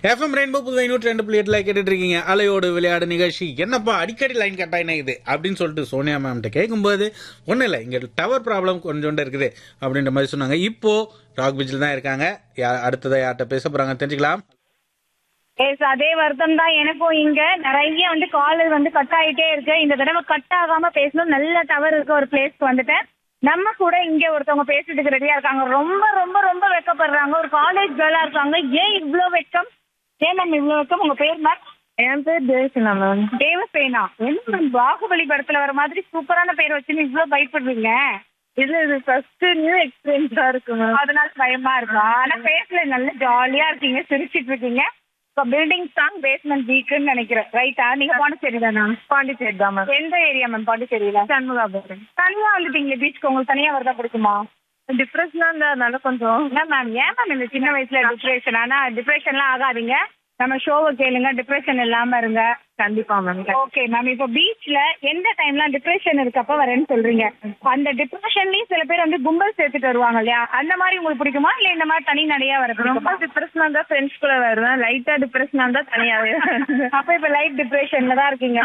FM rainbow Puduvai நூற்றி ரெண்டு புள்ளி எட்டுல கேட்டுட்டு இருக்கீங்க அலையோடு விளையாடு நிகழ்ச்சி என்னப்பா அடிக்கடி லைன் கட் ஆயினா இது அப்படின்னு சொல்லிட்டு சோனியா மேம்கிட்ட கேட்கும்போது ஒன்றும் இல்லை இங்கே டவர் ப்ராப்ளம் கொஞ்சோண்டு இருக்குது அப்படின்ற மாதிரி சொன்னாங்க இப்போ ராக் பீச்சில் தான் இருக்காங்க யா- அடுத்ததா யார்கிட்ட பேச போறாங்க தெரிஞ்சுக்கலாம் எஸ் அதே வருத்தம் தான் எனக்கும் இங்க நிறைய வந்து கால் வந்து கட் ஆயிட்டே இருக்கு இந்த தடவை கட் ஆகாம பேசணும் நல்ல டவர் இருக்க ஒரு பிளேஸ்க்கு வந்துட்டேன் நம்ம கூட இங்க ஒருத்தவங்க பேசுறதுக்கு ரெடியா இருக்காங்க ரொம்ப ரொம்ப ரொம்ப வெக்கப்படுறாங்க ஒரு காலேஜ் கேர்ளா இருக்காங்க ஏன் இவ்ளோ வெக்கம் ஏன் மேம் இவ்ளோ வெக்கம் உங்க பேர் மேம் என் பேர் தேவசேனா மேம் தேவசேனா என்ன மேம் பாகுபலி படத்துல வர மாதிரி சூப்பரான பேர் வச்சுன்னு இவ்ளோ பயப்படுறீங்க இல்ல இது ஃபர்ஸ்ட் நியூ எக்ஸ்பீரியன்ஸா இருக்கு மேம் அதனால பயமா இருக்கா ஆனா பேசல நல்ல ஜாலியா இருக்கீங்க சிரிச்சிட்டு இருக்கீங்க இப்போ பில்டிங் ஸ்ட்ராங் பேஸ்மெண்ட் வீக்குன்னு நினைக்கிறேன் ரைட்டா நீங்க பாண்டிச்சேரி தானா பாண்டிச்சேரி தான் மேம் எந்த ஏரியா மேம் பாண்டிச்சேரியில சண்முகாபுரம் தனியா வந்துட்டீங்க பீச்சுக்கு உங்களுக்கு தனியா வரதா பிடிக்குமா டிப்ரெஷனா இருந்ததுனால கொஞ்சம் என்ன மேம் ஏன் மேம் இந்த சின்ன வயசுல டிப்ரெஷன் ஆனா டிப்ரெஷன்லாம் ஆகாதீங்க நம்ம ஷோவை கேளுங்க டிப்ரெஷன் இல்லாம இருங்க கண்டிப்பா மேம் ஓகே மேம் இப்போ பீச்ல எந்த டைம்லாம் டிப்ரெஷன் இருக்கப்ப வரேன்னு சொல்றீங்க அந்த டிப்ரெஷன்லயும் சில பேர் வந்து கும்பல் சேர்த்துட்டு வருவாங்க இல்லையா அந்த மாதிரி உங்களுக்கு பிடிக்குமா இல்ல இந்த மாதிரி தனி நடையா வர ரொம்ப டிப்ரெஷனா இருந்தா ஃப்ரெண்ட்ஸ் கூட வருவேன் லைட்டா டிப்ரெஷனா இருந்தா தனியாவே அப்ப இப்ப லைட் டிப்ரெஷன்ல தான் இருக்கீங்க